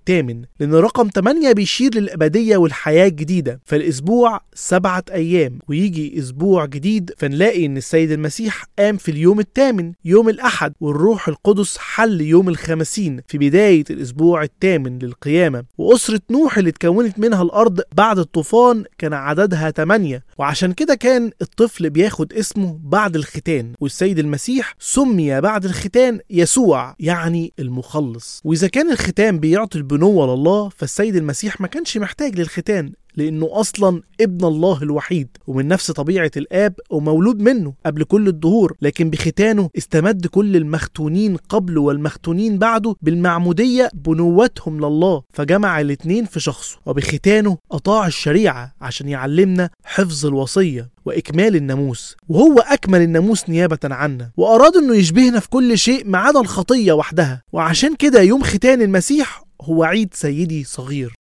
الثامن لأن رقم 8 بيشير للأبدية والحياة الجديدة فالأسبوع سبعة أيام ويجي أسبوع جديد فنلاقي إن السيد المسيح قام في اليوم الثامن يوم الأحد والروح القدس حل يوم الخمسين في بداية الأسبوع الثامن للقيامة وأسرة نوح اللي اتكونت منها الأرض بعد الطوفان كان عددها 8 وعشان كده كان الطفل بياخد اسمه بعد الختان والسيد المسيح سمي بعد الختان يسوع يعني المخلص وإذا كان الختان بيعطي البنوة لله فالسيد المسيح ما كانش محتاج للختان لأنه أصلا ابن الله الوحيد ومن نفس طبيعة الآب ومولود منه قبل كل الدهور لكن بختانه استمد كل المختونين قبله والمختونين بعده بالمعمودية بنوتهم لله فجمع الاتنين في شخصه وبختانه أطاع الشريعة عشان يعلمنا حفظ الوصية وإكمال الناموس وهو أكمل الناموس نيابة عنا وأراد أنه يشبهنا في كل شيء ما عدا الخطية وحدها وعشان كده يوم ختان المسيح هو عيد سيدي صغير